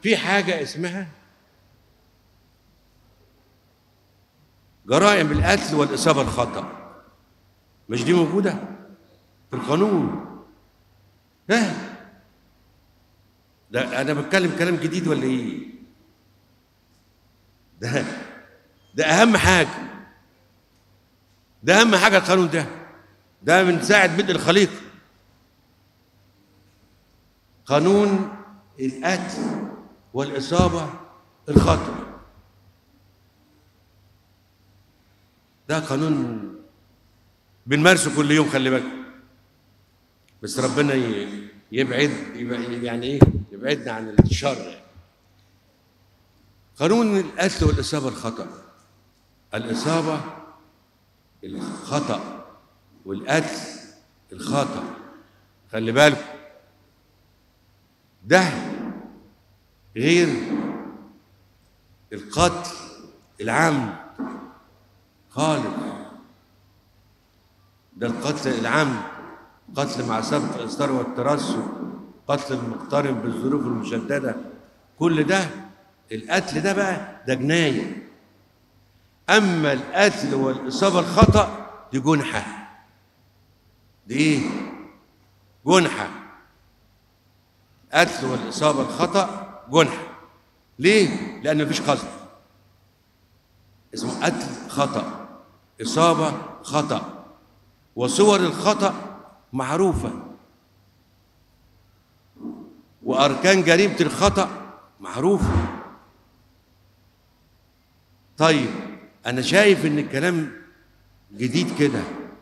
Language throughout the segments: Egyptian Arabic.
في حاجة اسمها جرائم القتل والإصابة الخطأ مش دي موجودة في القانون ها ده أنا بتكلم كلام جديد ولا إيه؟ ده ده أهم حاجة ده أهم حاجة القانون ده ده من ساعة بدء الخليقة قانون القتل والإصابة الخطأ ده قانون بنمارسه كل يوم خلي بالك بس ربنا ي- يبعد يبقى- يعني ايه يبعدنا عن الشر يعني. قانون القتل والإصابة الخطأ الإصابة الخطأ والقتل الخطأ خلي بالكم ده غير القتل العمد خالص ده القتل العمد قتل مع سبق الإصرار والترصد قتل المقترن بالظروف المشددة كل ده القتل ده بقى ده جناية أما القتل والإصابة الخطأ دي جنحة دي إيه؟ جنحة القتل والإصابة الخطأ جنحة ليه؟ لأن مفيش قصد اسمه قتل خطأ إصابة خطأ وصور الخطأ معروفة وأركان جريمة الخطأ معروفة طيب أنا شايف إن الكلام جديد كده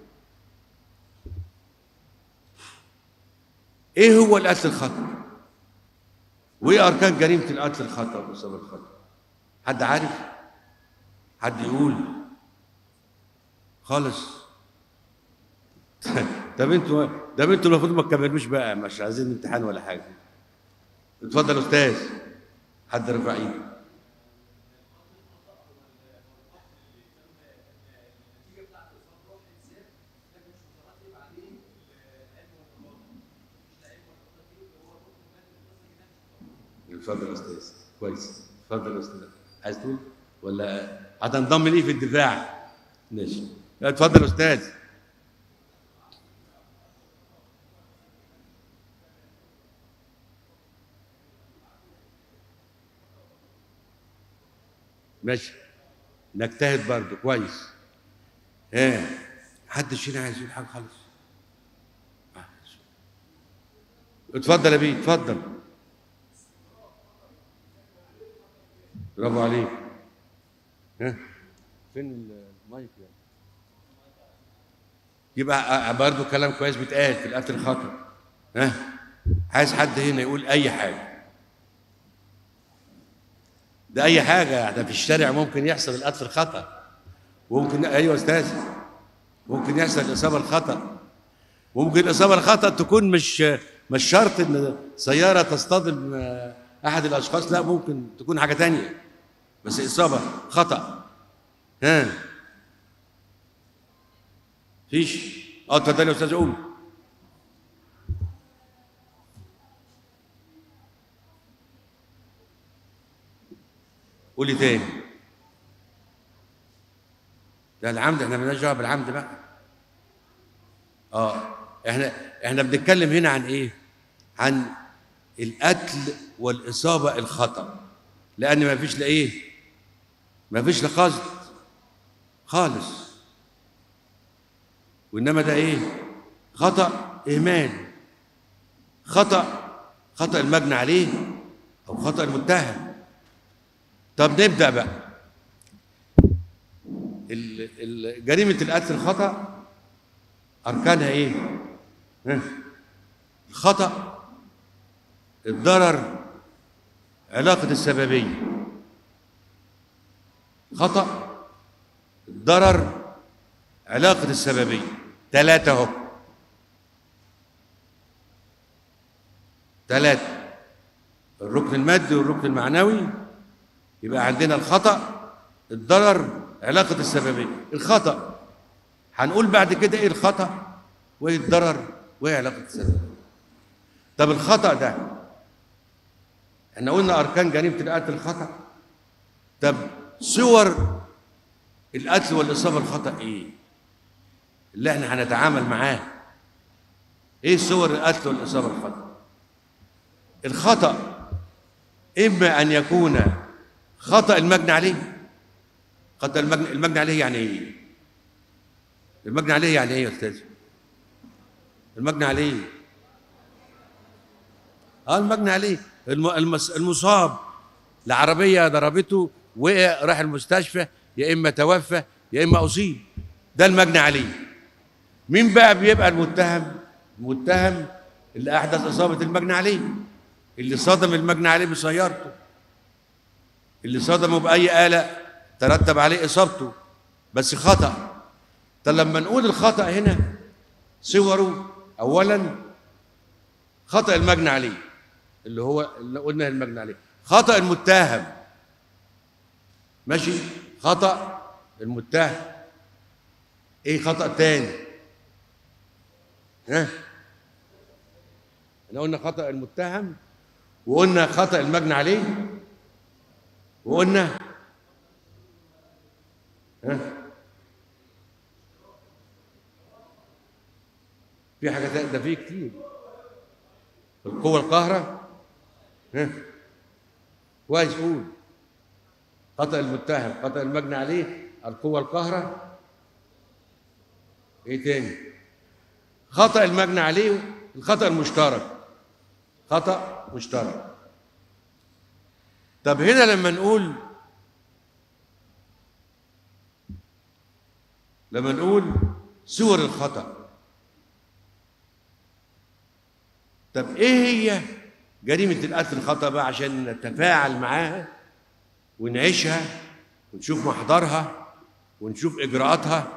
إيه هو القتل الخطأ؟ وإيه أركان جريمة القتل الخطأ والإصابة الخطأ؟ حد عارف؟ حد يقول خالص طب انتوا طب انتوا المفروض ما تكملوش بقى مش عايزين امتحان ولا حاجه اتفضل يا استاذ حد رفع ايده اتفضل يا استاذ كويس اتفضل يا استاذ عايز تقول ولا هتنضم ليه في الدفاع ماشي اتفضل يا استاذ ماشي نجتهد برضه كويس ها محدش هنا عايز يقول حاجه خالص آه. اتفضل يا بيه اتفضل برافو عليك ها فين المايك يعني يبقى برضه كلام كويس بيتقال في القتل الخطأ ها عايز حد هنا يقول اي حاجه ده اي حاجه ده في الشارع ممكن يحصل القتل الخطأ وممكن ايوه يا استاذ ممكن يحصل الاصابه الخطأ ممكن الاصابه الخطأ تكون مش مش شرط ان سياره تصطدم آه، احد الاشخاص لا ممكن تكون حاجه تانية بس اصابه خطأ ها فيش اه اتفضل يا استاذ قول قولي تاني ده العمد احنا مالناش دعوه بالعمد بقى اه احنا احنا بنتكلم هنا عن ايه عن القتل والاصابه الخطا لان ما فيش لا ايه ما فيش لا قصد خالص وانما ده ايه خطا اهمال خطا خطا المجني عليه او خطا المتهم طب نبدا بقى ال- ال- جريمه القتل الخطا اركانها ايه ها؟ الخطا الضرر علاقه السببيه خطا الضرر علاقه السببيه ثلاثه اهو ثلاثه الركن المادي والركن المعنوي يبقى عندنا الخطأ الضرر علاقة السببية الخطأ هنقول بعد كده ايه الخطأ وايه الضرر وايه علاقة السببية طب الخطأ ده احنا قلنا اركان جريمه القتل الخطا طب صور القتل والاصابه الخطا ايه اللي احنا هنتعامل معاه ايه صور القتل والاصابه الخطا الخطا اما ان يكون خطا المجني عليه خطا المجني المجني عليه يعني ايه المجني عليه يعني ايه يا استاذ المجني عليه اه المجني عليه الم- المس- المصاب العربيه ضربته وقع راح المستشفى يا اما توفى يا اما اصيب ده المجني عليه مين بقى بيبقى المتهم المتهم اللي احدث اصابه المجني عليه اللي صدم المجني عليه بسيارته اللي صدمه باي اله ترتب عليه اصابته بس خطا طب لما نقول الخطا هنا صوره اولا خطا المجني عليه اللي هو اللي قلنا المجني عليه خطا المتهم ماشي خطا المتهم ايه خطا تاني ها احنا قلنا خطا المتهم وقلنا خطا المجني عليه وقلنا ها في حاجه تانية ده في كتير القوة القاهرة ها كويس قول خطأ المتهم خطأ المجني عليه القوة القاهرة ايه تاني خطأ المجني عليه الخطأ المشترك خطأ مشترك طب هنا لما نقول لما نقول صور الخطأ طب ايه هي جريمة القتل الخطأ بقى عشان نتفاعل معاها ونعيشها ونشوف محضرها ونشوف إجراءاتها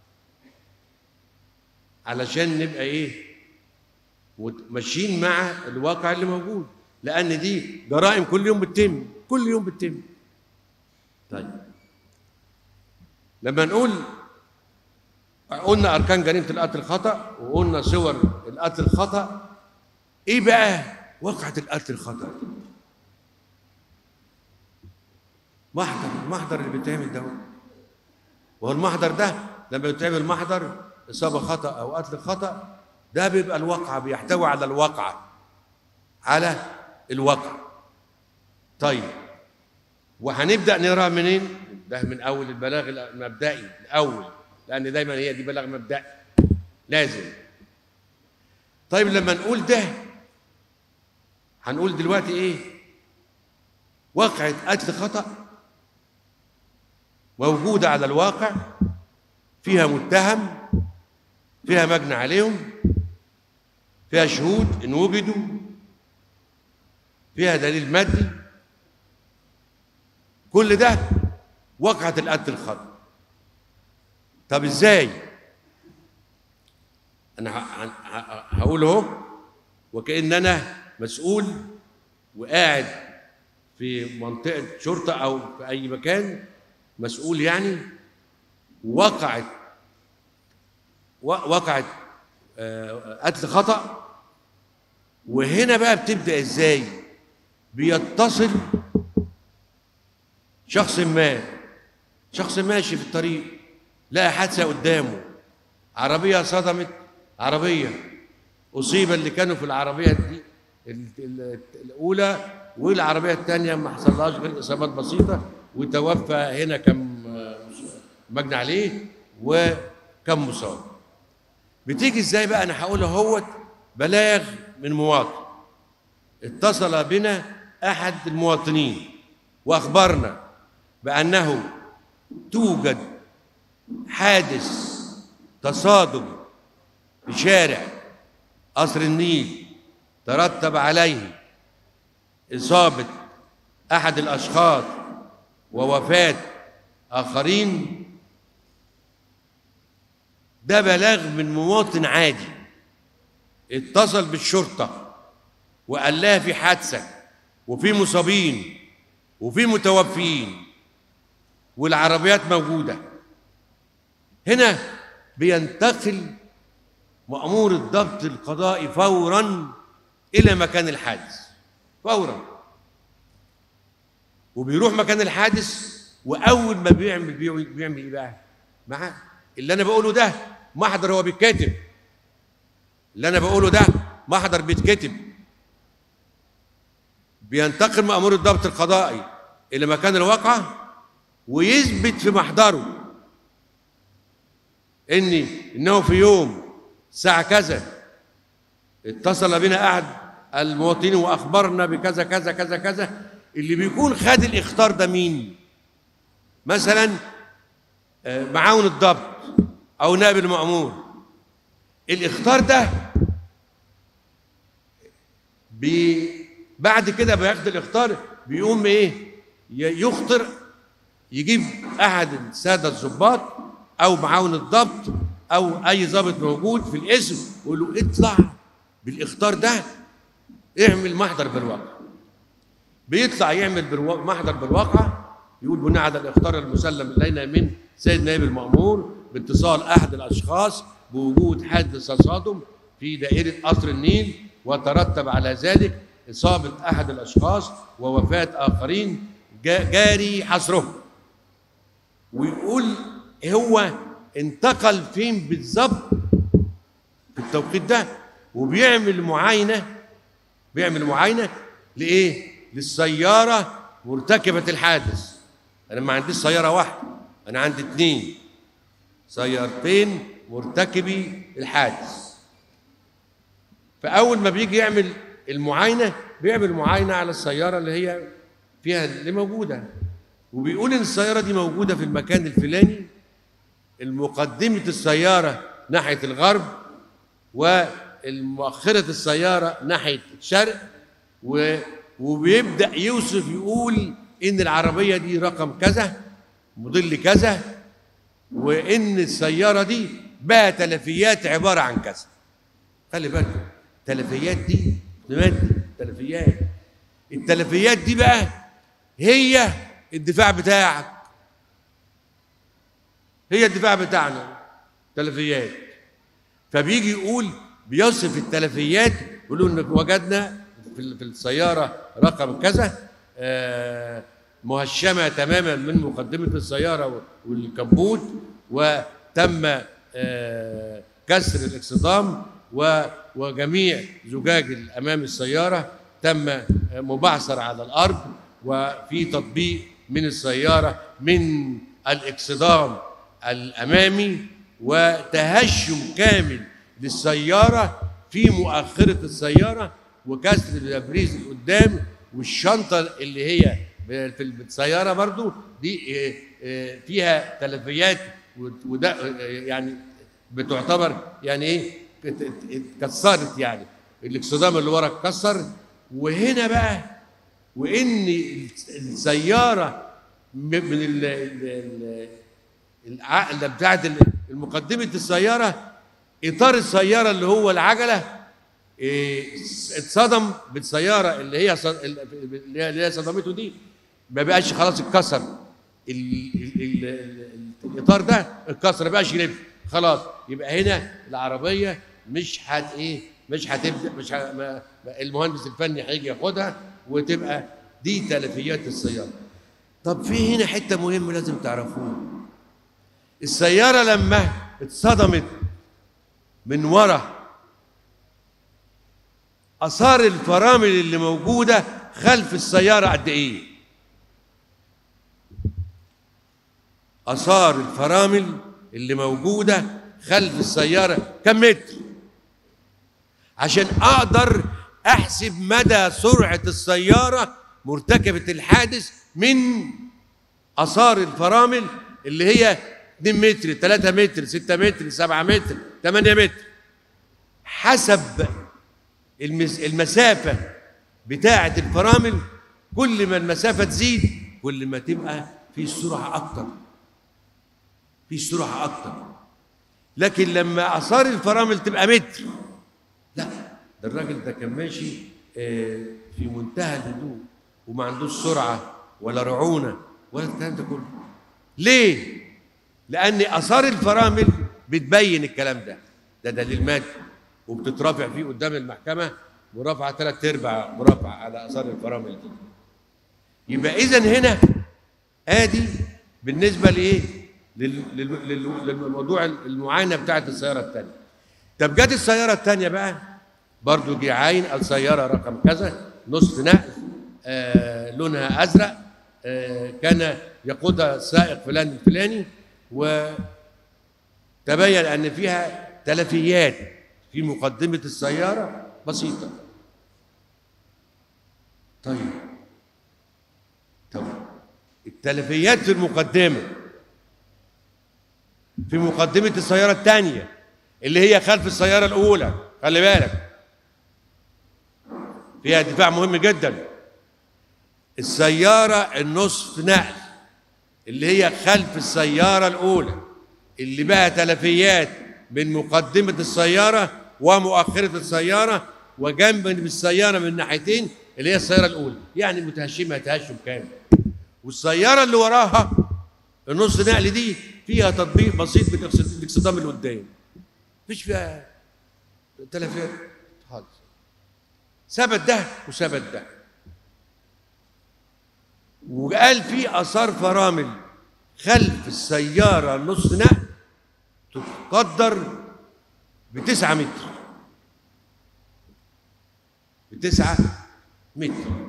علشان نبقى إيه مت- ماشيين مع الواقع اللي موجود لأن دي جرائم كل يوم بتتم كل يوم بتتم طيب لما نقول قلنا أركان جريمة القتل الخطأ وقلنا صور القتل الخطأ ايه بقى وقعة القتل الخطأ دي؟ محضر المحضر اللي بيتعمل ده وهو المحضر ده لما يتعمل محضر إصابة خطأ أو قتل خطأ ده بيبقى الواقعة بيحتوي على الواقعة على الواقع طيب وهنبدأ نقرأ منين؟ ده من أول البلاغ المبدئي الأول لأن دايما هي دي بلاغ مبدئي لازم طيب لما نقول ده هنقول دلوقتي ايه واقعة قتل خطأ موجودة على الواقع فيها متهم فيها مجني عليهم فيها شهود إن وجدوا فيها دليل مادي كل ده وقعة القتل الخطأ طب ازاي انا ه- ه- هقول اهو وكأن انا مسؤول وقاعد في منطقة شرطة أو في أي مكان مسؤول يعني وقعت و- وقعت آه، قتل خطأ وهنا بقى بتبدأ إزاي؟ بيتصل شخص ما شخص ماشي في الطريق لقى حادثة قدامه عربية صدمت عربية أصيب اللي كانوا في العربية دي ال- ال- الأولى والعربية الثانية ما حصلهاش غير إصابات بسيطة وتوفى هنا كم آه، مجني عليه وكم مصاب بتيجي ازاي بقى انا هقول اهوت بلاغ من مواطن اتصل بنا احد المواطنين واخبرنا بانه توجد حادث تصادم في شارع قصر النيل ترتب عليه اصابه احد الاشخاص ووفاه اخرين ده بلاغ من مواطن عادي اتصل بالشرطة وقال لها في حادثة وفي مصابين وفي متوفيين والعربيات موجودة هنا بينتقل مأمور الضبط القضائي فورا إلى مكان الحادث فورا وبيروح مكان الحادث واول ما بيعمل بيعمل, بيعمل ايه بقى معاه اللي انا بقوله ده محضر هو بيتكتب اللي انا بقوله ده محضر بيتكتب بينتقل مأمور الضبط القضائي إلى مكان الواقعة ويثبت في محضره إني إنه في يوم الساعة كذا اتصل بنا أحد المواطنين وأخبرنا بكذا كذا كذا كذا اللي بيكون خد الإخطار ده مين؟ مثلا آه، معاون الضبط أو نائب المأمور الإخطار ده بي بعد كده بياخد الاخطار بيقوم ايه ي- يخطر يجيب احد الساده الضباط او معاون الضبط او اي ضابط موجود في الاسم ويقول له اطلع بالاخطار ده اعمل محضر بالواقع بيطلع يعمل بالوا... محضر بالواقع يقول بناء على الاخطار المسلم الينا من سيد نائب المامور باتصال احد الاشخاص بوجود حادث تصادم في دائره قصر النيل وترتب على ذلك اصابه احد الاشخاص ووفاه اخرين جا- جاري حصرهم ويقول هو انتقل فين بالظبط في التوقيت ده وبيعمل معاينه بيعمل معاينه لايه؟ للسياره مرتكبه الحادث انا ما عنديش سياره واحده انا عندي اثنين سيارتين مرتكبي الحادث فاول ما بيجي يعمل المعاينه بيعمل معاينه على السياره اللي هي فيها اللي موجوده وبيقول ان السياره دي موجوده في المكان الفلاني المقدمه السياره ناحيه الغرب والمؤخرة السيارة ناحية الشرق و... وبيبدأ يوصف يقول إن العربية دي رقم كذا موديل كذا وإن السيارة دي بقى تلفيات عبارة عن كذا خلي بالكم تلفيات دي تمام تلفيات التلفيات دي بقى هي الدفاع بتاعك هي الدفاع بتاعنا تلفيات فبيجي يقول بيصف التلفيات يقولوا ان وجدنا في ال- في السياره رقم كذا آه، مهشمه تماما من مقدمه السياره والكبوت وتم آه، كسر الاكسدام و- وجميع زجاج الامام السياره تم آه، مبعثر على الارض وفي تطبيق من السياره من الاكسدام الامامي وتهشم كامل للسياره في مؤخره السياره وكسر الابريز القدام والشنطه اللي هي في السياره برضو دي آه، آه، فيها تلفيات وده آه، يعني بتعتبر يعني ايه ات- ات- اتكسرت يعني الاكسدام اللي ورا اتكسر وهنا بقى وان السياره م- من ال- ال- ال- العقله بتاعت المقدمه السياره اطار السياره اللي هو العجله إيه، اتصدم بالسياره اللي هي ص- اللي هي اللي هي صدمته دي ما بقاش خلاص اتكسر ال- ال- ال- ال- الاطار ده اتكسر ما بقاش يلف خلاص يبقى هنا العربيه مش هت ايه مش هتبدا مش ه... ما... ما- المهندس الفني هيجي ياخدها وتبقى دي تلفيات السياره طب في هنا حته مهمه لازم تعرفوها السياره لما اتصدمت من ورا اثار الفرامل اللي موجوده خلف السياره قد ايه اثار الفرامل اللي موجوده خلف السياره كم متر عشان اقدر احسب مدى سرعه السياره مرتكبه الحادث من اثار الفرامل اللي هي 2 متر 3 متر 6 متر 7 متر 8 متر حسب المس المسافة بتاعة الفرامل كل ما المسافة تزيد كل ما تبقى في سرعة أكتر في سرعة أكتر لكن لما آثار الفرامل تبقى متر لا ده الراجل ده كان ماشي آه، في منتهى الهدوء وما عندوش سرعة ولا رعونة ولا الكلام ده كله ليه؟ لأن آثار الفرامل بتبين الكلام ده ده دليل مادي وبتترافع فيه قدام المحكمة مرافعة ثلاث أرباع مرافعة على آثار الفرامل دي يبقى اذا هنا ادي بالنسبه لايه لل- لل- لل- للموضوع المعاينه بتاعت السياره الثانيه طب جت السياره الثانيه بقى برضو جه عاين السياره رقم كذا نصف نقل آه لونها ازرق آه كان يقودها السائق فلان الفلاني وتبين ان فيها تلفيات في مقدمه السياره بسيطه طيب طب التلفيات في المقدمه في مقدمه السياره الثانيه اللي هي خلف السياره الاولى خلي بالك فيها دفاع مهم جدا السياره النصف نقل اللي هي خلف السياره الاولى اللي بها تلفيات من مقدمه السياره ومؤخره السياره وجنب السياره من ناحيتين اللي هي السياره الاولى يعني متهشمه تهشم كامل والسياره اللي وراها النص نقل دي فيها تطبيق بسيط بالاكس- بالاكسدام اللي قدام مفيش فيها تلفيات خالص ثبت ده وثبت ده وقال في اثار فرامل خلف السياره النص نقل تقدر بتسعة متر بتسعة متر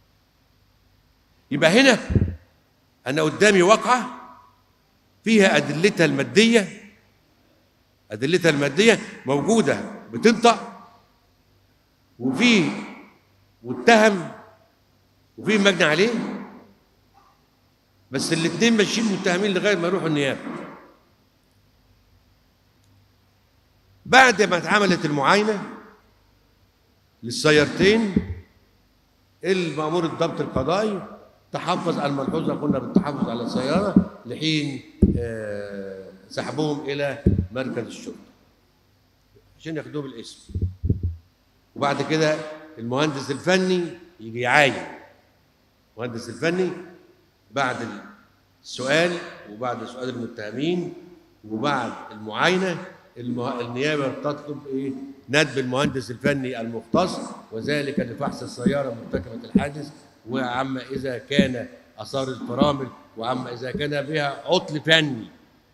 يبقى هنا أنا قدامي واقعة فيها أدلتها المادية أدلتها المادية موجودة بتنطق وفي متهم وفي مجني عليه بس الاثنين ماشيين متهمين لغايه ما يروحوا النيابه بعد ما اتعملت المعاينه للسيارتين المأمور الضبط القضائي تحفظ على الملحوظه قلنا بالتحفظ على السياره لحين آه، سحبهم الى مركز الشرطه عشان ياخدوه بالاسم وبعد كده المهندس الفني يجي يعاين المهندس الفني بعد السؤال وبعد سؤال المتهمين وبعد المعاينه المه... النيابه تطلب ايه ندب المهندس الفني المختص وذلك لفحص السياره مرتكبه الحادث وعما اذا كان اثار الفرامل وعما اذا كان بها عطل فني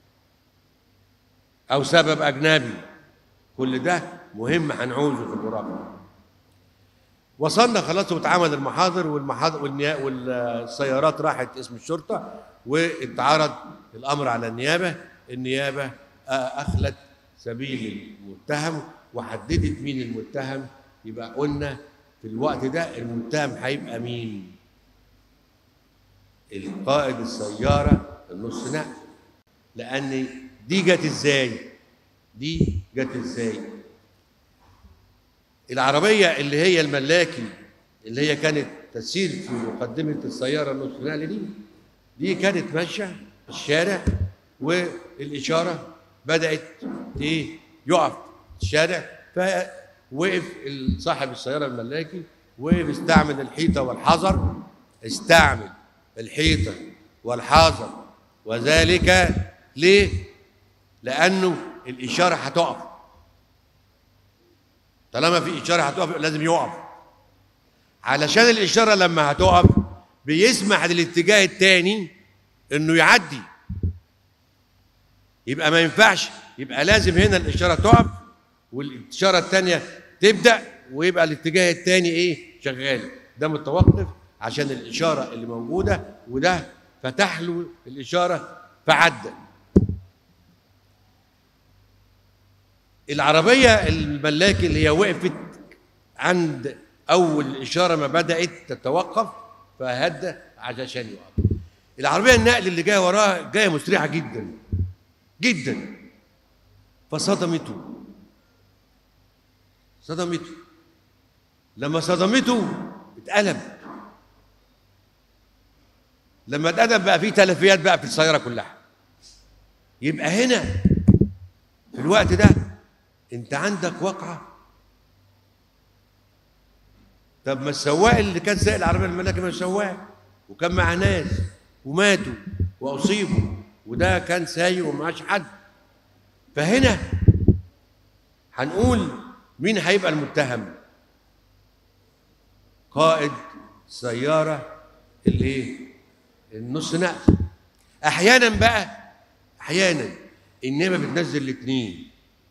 او سبب اجنبي كل ده مهم هنعوزه في المراقبه وصلنا خلاص واتعمل المحاضر والمحاضر والنيا... والسيارات راحت اسم الشرطه واتعرض الامر على النيابه النيابه آه، اخلت سبيل المتهم وحددت مين المتهم يبقى قلنا في الوقت ده المتهم هيبقى مين القائد السياره النص نقل لان دي جت ازاي دي جت ازاي العربية اللي هي الملاكي اللي هي كانت تسير في مقدمة السيارة النص نقل دي دي كانت ماشية في الشارع والإشارة بدأت إيه يقف الشارع فوقف صاحب السيارة الملاكي وقف استعمل الحيطة والحذر استعمل الحيطة والحذر وذلك ليه؟ لأنه الإشارة هتقف طالما في اشاره هتقف لازم يقف علشان الاشاره لما هتقف بيسمح للاتجاه الثاني انه يعدي يبقى ما ينفعش يبقى لازم هنا الاشاره تقف والاشاره الثانيه تبدا ويبقى الاتجاه الثاني ايه شغال ده متوقف عشان الاشاره اللي موجوده وده فتح له الاشاره فعدى العربية الملاكي اللي هي وقفت عند أول إشارة ما بدأت تتوقف فهدى عشان يقف العربية النقل اللي جاية وراها جاية مسرعة جدا جدا فصدمته صدمته لما صدمته اتقلب لما اتقلب بقى فيه تلفيات بقى في السيارة كلها يبقى هنا في الوقت ده انت عندك واقعه طب ما السواق اللي كان سايق العربيه الملاكي ما سواق وكان معاه ناس وماتوا واصيبوا وده كان سايق ومعاش حد فهنا هنقول مين هيبقى المتهم قائد سياره الايه النص نقل احيانا بقى احيانا النيابه بتنزل الاثنين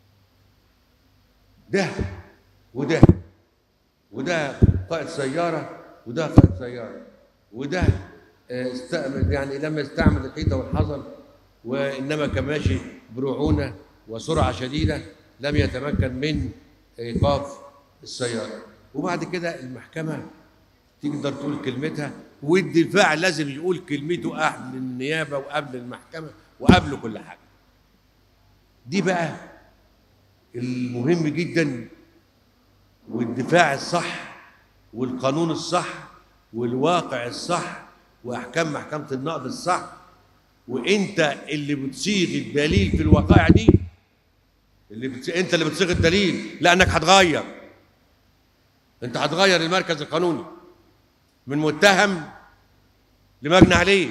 ده وده وده قائد سياره وده قائد سياره وده آه، استعمل يعني لما استعمل الحيطه والحذر وانما كان ماشي برعونه وسرعه شديده لم يتمكن من ايقاف السياره وبعد كده المحكمه تقدر تقول كلمتها والدفاع لازم يقول كلمته قبل النيابه وقبل المحكمه وقبل كل حاجه دي بقى المهم جدا والدفاع الصح والقانون الصح والواقع الصح واحكام محكمه النقد الصح وانت اللي بتصيغ الدليل في الوقائع دي اللي بتص... انت اللي بتصيغ الدليل لانك هتغير انت هتغير المركز القانوني من متهم لمجني عليه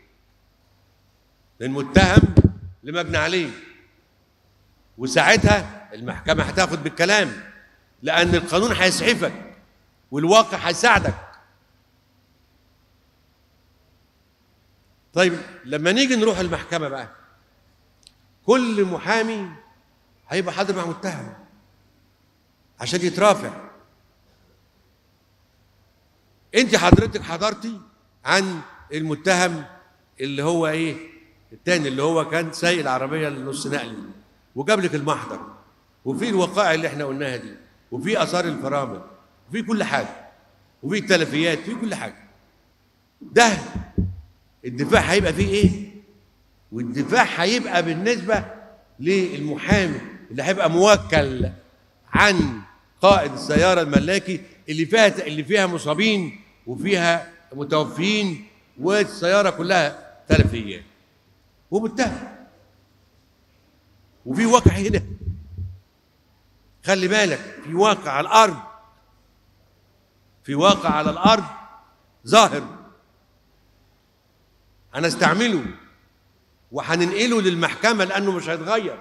من متهم لمجني عليه وساعتها المحكمة هتاخد بالكلام لأن القانون هيسعفك والواقع هيساعدك طيب لما نيجي نروح المحكمة بقى كل محامي هيبقى حاضر مع متهم عشان يترافع انت حضرتك حضرتي عن المتهم اللي هو ايه التاني اللي هو كان سايق العربيه النص نقل وجاب لك المحضر وفي الوقائع اللي احنا قلناها دي وفي اثار الفرامل وفي كل حاجه وفي التلفيات في كل حاجه ده الدفاع هيبقى فيه ايه والدفاع هيبقى بالنسبه للمحامي اللي هيبقى موكل عن قائد السياره الملاكي اللي فيها اللي فيها مصابين وفيها متوفيين والسياره كلها تلفيات ومتهم وفي واقع هنا خلي بالك في واقع على الارض في واقع على الارض ظاهر هنستعمله وهننقله للمحكمه لانه مش هيتغير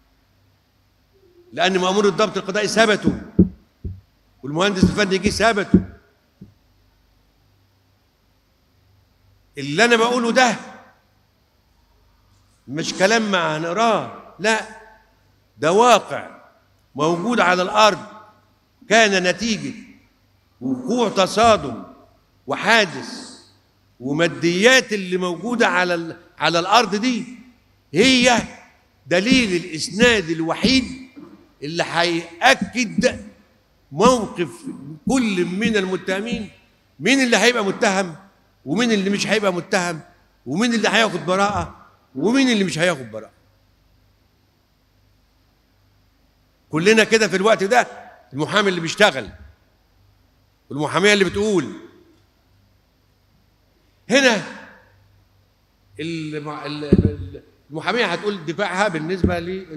لان مامور الضبط القضائي ثبتوا والمهندس الفني جه ثبتوا اللي انا بقوله ده مش كلام ما هنقراه لا ده واقع موجود على الارض كان نتيجه وقوع تصادم وحادث وماديات اللي موجوده على ال- على الارض دي هي دليل الاسناد الوحيد اللي هيأكد موقف كل من المتهمين مين اللي هيبقى متهم ومين اللي مش هيبقى متهم ومين اللي هياخد براءة ومين اللي مش هياخد براءة كلنا كده في الوقت ده المحامي اللي بيشتغل والمحامية اللي بتقول هنا الم- ال- ال- المحامية هتقول دفاعها بالنسبة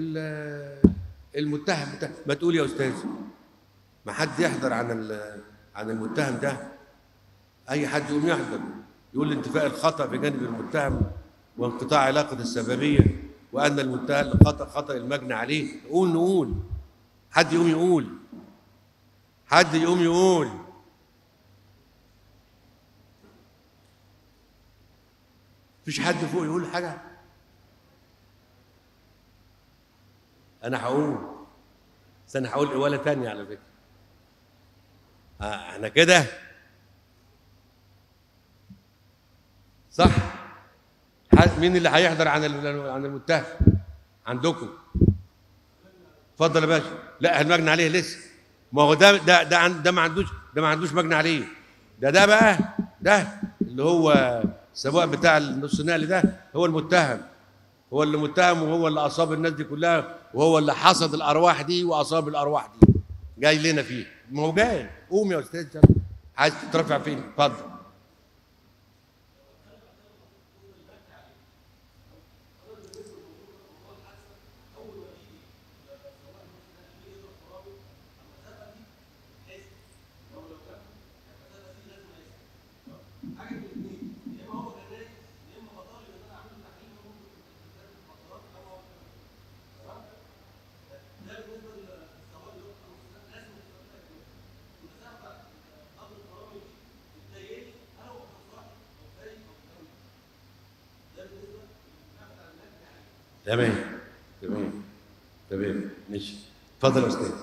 للمتهم بتاع ما تقول يا أستاذ ما حد يحضر عن ال- عن المتهم ده اي حد يقوم يحضر يقول انتفاء الخطا بجانب المتهم وانقطاع علاقه السببيه وان المتهم خطا خطا المجني عليه نقول نقول حد يقوم يقول حد يقوم يقول مفيش حد فوق يقول حاجه انا هقول بس انا هقول ولا تانية على فكره آه احنا كده صح ح- مين اللي هيحضر عن ال- عن المتهم عندكم اتفضل يا باشا لا المجني عليه لسه ما هو ده ده ده, عن- ده ما عندوش ده ما عندوش مجني عليه ده ده بقى ده اللي هو السواق بتاع النص نقل ده هو المتهم هو اللي متهم وهو اللي اصاب الناس دي كلها وهو اللي حصد الارواح دي واصاب الارواح دي جاي لنا فيه ما هو جاي قوم يا استاذ يلا. عايز تترفع فين اتفضل تمام تمام تمام ماشي اتفضل يا استاذ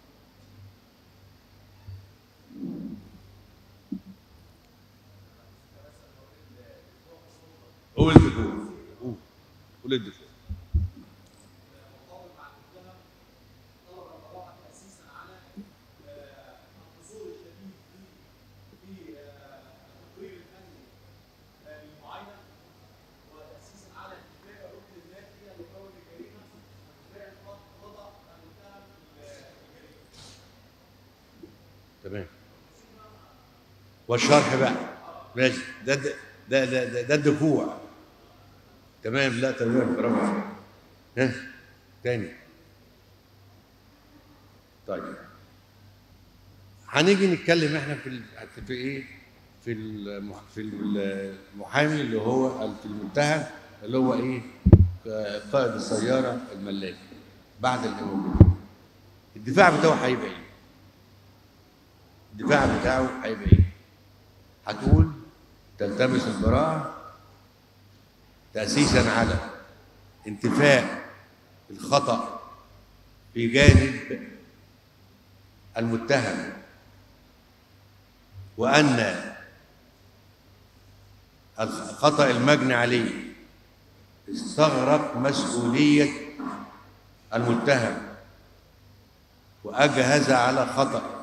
قول الدكتور قول قول الدكتور تمام والشرح بقى ماشي ده ده ده ده, ده, ده الدفوع تمام لا تمام برافو عليك. ها تاني طيب هنيجي نتكلم احنا في ال- في ايه في المح- في المحامي اللي هو في المتهم اللي هو ايه قائد السياره الملاكي بعد الامام الدفاع بتاعه هيبقى ايه الدفاع بتاعه هيبقى ايه هتقول تلتمس البراءه تاسيسا على انتفاء الخطا في جانب المتهم وان الخطا المجني عليه استغرق مسؤوليه المتهم واجهز على خطأ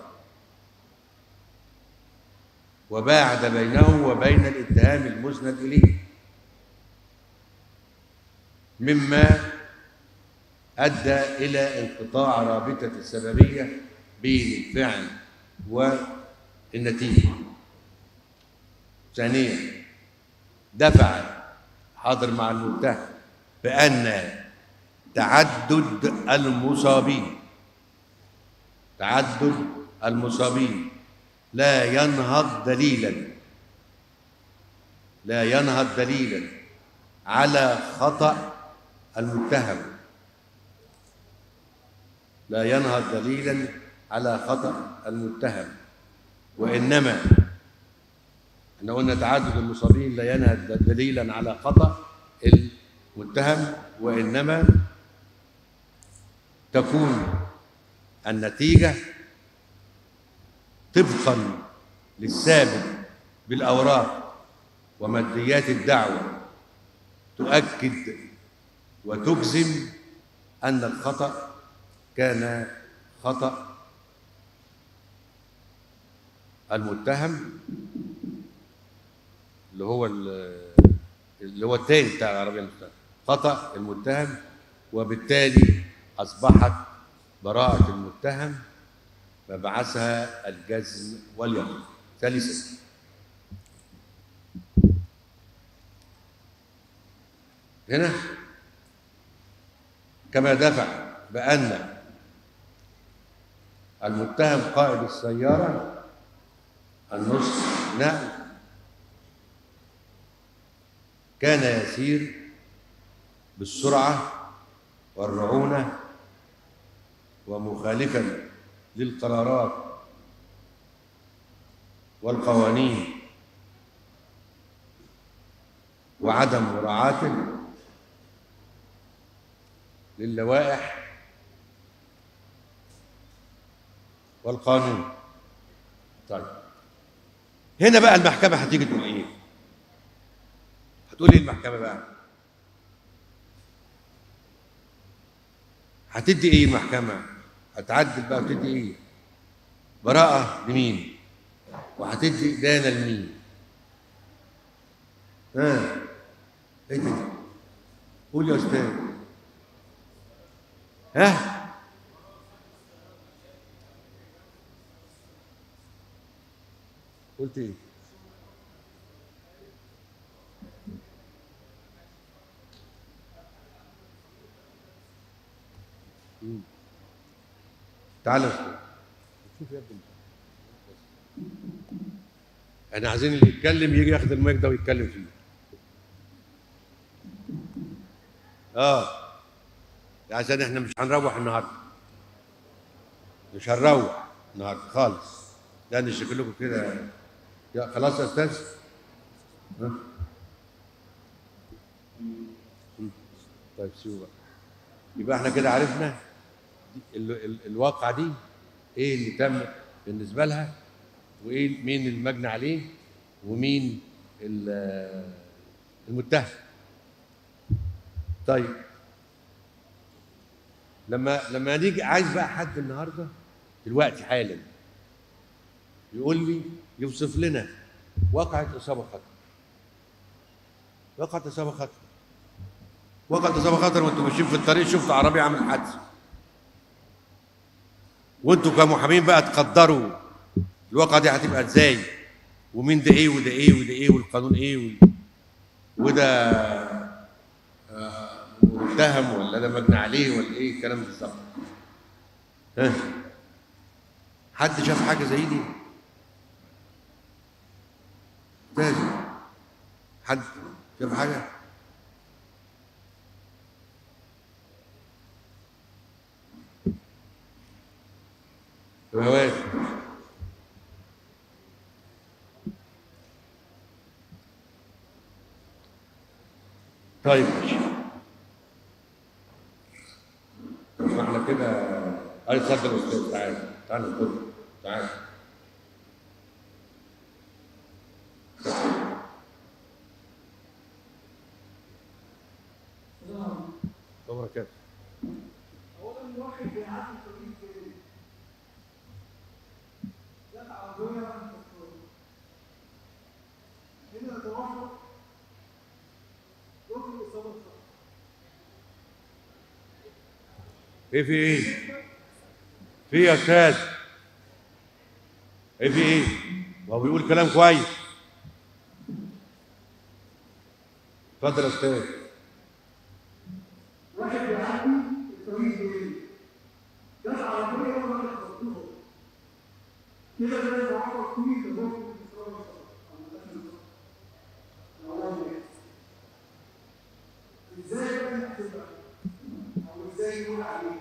وباعد بينه وبين الاتهام المسند اليه مما ادى الى انقطاع رابطه السببيه بين الفعل والنتيجه ثانيا دفع حاضر مع المتهم بان تعدد المصابين تعدد المصابين لا ينهض دليلا لا ينهض دليلا على خطأ المتهم لا ينهض دليلا على خطأ المتهم وإنما احنا قلنا تعدد المصابين لا ينهض دليلا على خطأ المتهم وإنما تكون النتيجة طبقا للثابت بالأوراق وماديات الدعوة تؤكد وتجزم أن الخطأ كان خطأ المتهم اللي هو ال- اللي هو الثاني بتاع العربية المتهم خطأ المتهم وبالتالي أصبحت براءة المتهم مبعثها الجزم واليقين ثالثا هنا كما دفع بأن المتهم قائد السيارة النص نقل كان يسير بالسرعة والرعونة ومخالفا للقرارات والقوانين وعدم مراعاته للوائح والقانون طيب هنا بقى المحكمة هتيجي تقول ايه هتقول ايه المحكمة بقى هتدي ايه المحكمة هتعدل بقى وتدي ايه براءة لمين وهتدي إدانة لمين ها ايه ده قول يا استاذ ها قلت ايه مم. تعال يا استاذ شوف يا ابني احنا عايزين اللي يتكلم يجي ياخد المايك ده ويتكلم فيه اه عشان احنا مش هنروح النهارده مش هنروح النهارده خالص لان شكلكم كده يا خلاص يا استاذ ها؟ طيب سيبوا بقى يبقى احنا كده عرفنا دي- ال ال الواقعة دي ايه اللي تم بالنسبة لها وايه مين المجني عليه ومين ال- المتهم طيب لما لما نيجي عايز بقى حد النهارده دلوقتي حالا يقول لي يوصف لنا واقعة إصابة خطر واقعة إصابة خطر واقعة إصابة خطر وأنتم ماشيين في الطريق شفتوا عربية عامل حادثة وأنتوا كمحامين بقى تقدروا الواقعة دي هتبقى إزاي ومين ده إيه وده إيه وده إيه والقانون إيه وال- وده آه، متهم ولا ده مجني عليه ولا إيه الكلام بالظبط ها حد شاف حاجة زي دي؟ لازم حد شاف حاجة؟ رواد طيب ماشي طب احنا كده اي اتفضل يا استاذ تعالى تعالى اتفضل تعالى وبركاته اولا الواحد بيعدي طريق تاني جت عربيه راحت مكتوبه هنا توافق ركن الاصابه الخطا ايه في ايه؟ في إيه يا استاذ؟ ايه في ايه؟ ما هو بيقول كلام كويس اتفضل يا استاذ واحد بيعدي الطريق تاني جت عربيه راحت مكتوبه كده ده توافق فيه ركن الاصابه الخطا او الأكل الخطا ازاي بقى نحسبها او ازاي نقول عليه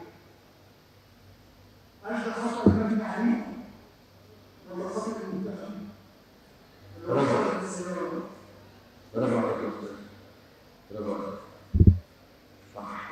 هل ده خطا مبني عليه ولا خطا المتهم برافو برافو عليك يا استاذ برافو عليك صح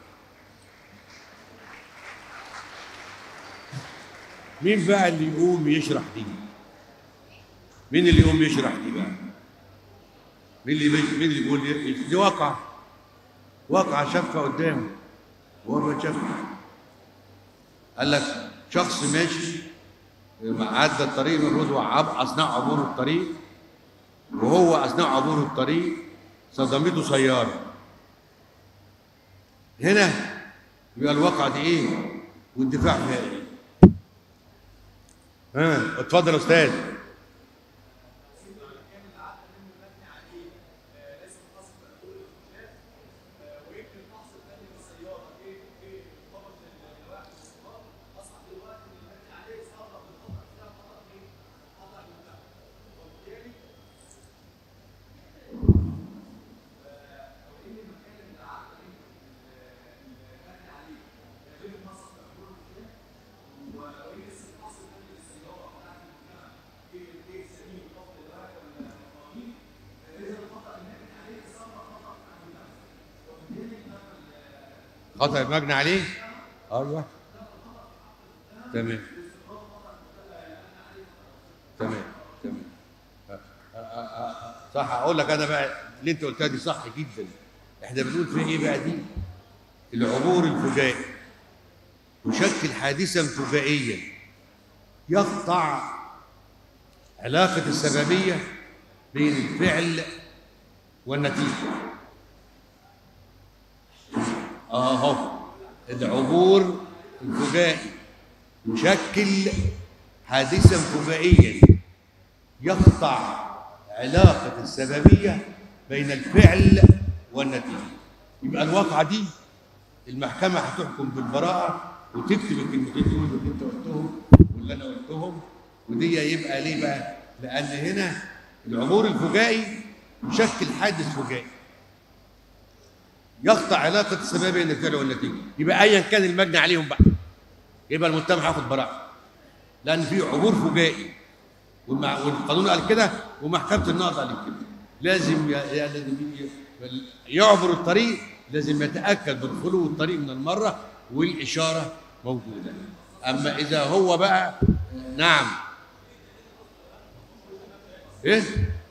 مين بقى اللي يقوم يشرح دي؟ مين اللي يقوم يشرح دي بقى؟ مين اللي مين اللي يقول دي واقع واقع شافها قدامه وهو ما شافها قال لك شخص ماشي عدى الطريق المفروض هو عب- اثناء عبور الطريق وهو اثناء عبور الطريق صدمته سياره هنا يبقى الواقعة دي ايه والدفاع فيها ايه ها اتفضل يا استاذ خطأ المجني عليه ايوه تمام تمام تمام أ- أ- أ- صح اقول لك انا بقى اللي انت قلتها دي صح جدا احنا بنقول في ايه بقى دي العبور الفجائي يشكل حادثا فجائيا يقطع علاقة السببية بين الفعل والنتيجة اهو العبور الفجائي يشكل حادثا فجائيا يقطع علاقة السببية بين الفعل والنتيجة يبقى الواقعة دي المحكمة هتحكم بالبراءة وتكتب الكلمتين دول اللي انت قلتهم واللي انا قلتهم ودي يبقى ليه بقى؟ لأن هنا العبور الفجائي يشكل حادث فجائي يقطع علاقة السبب بين الفعل والنتيجة يبقى أيا كان المجني عليهم بقى يبقى المتهم هياخد براءة لأن في عبور فجائي والمع- والقانون قال كده ومحكمة النقض قال كده لازم ي- ي- لازم ي- يعبر الطريق لازم يتاكد من خلو الطريق من المره والاشاره موجوده اما اذا هو بقى نعم ايه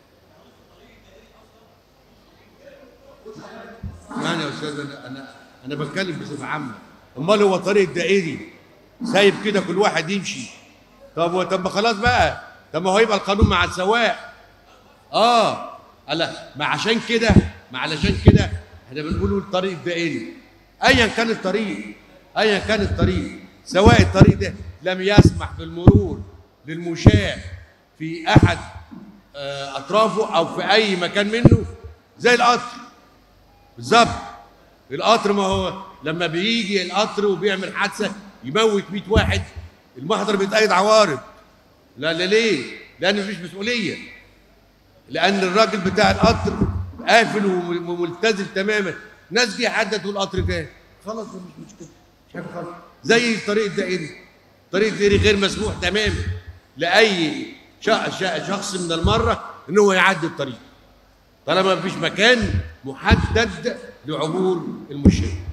يعني يا استاذ انا انا انا بتكلم بصفه عامه امال هو طريق دائري سايب كده كل واحد يمشي طب و- طب ما خلاص بقى طب ما هو يبقى القانون مع السواق اه لا ما عشان كده ما علشان كده احنا بنقول الطريق الدائري ايا كان الطريق ايا كان الطريق سواء الطريق ده لم يسمح بالمرور للمشاة في احد آه، اطرافه او في اي مكان منه زي القطر بالظبط القطر ما هو لما بيجي القطر وبيعمل حادثه يموت 100 واحد المحضر بيتقيد عوارض لا لا ليه؟ لان مفيش مسؤوليه لان الراجل بتاع القطر قافل وم- وملتزم تماما ناس جه حد تقول القطر جاي خلاص مش مشكله مش حاجه خالص زي الطريق الدائري الطريق الدائري غير مسموح تماما لاي ش- ش- شخص من المره ان هو يعدي الطريق طالما مفيش مكان محدد لعبور المشاة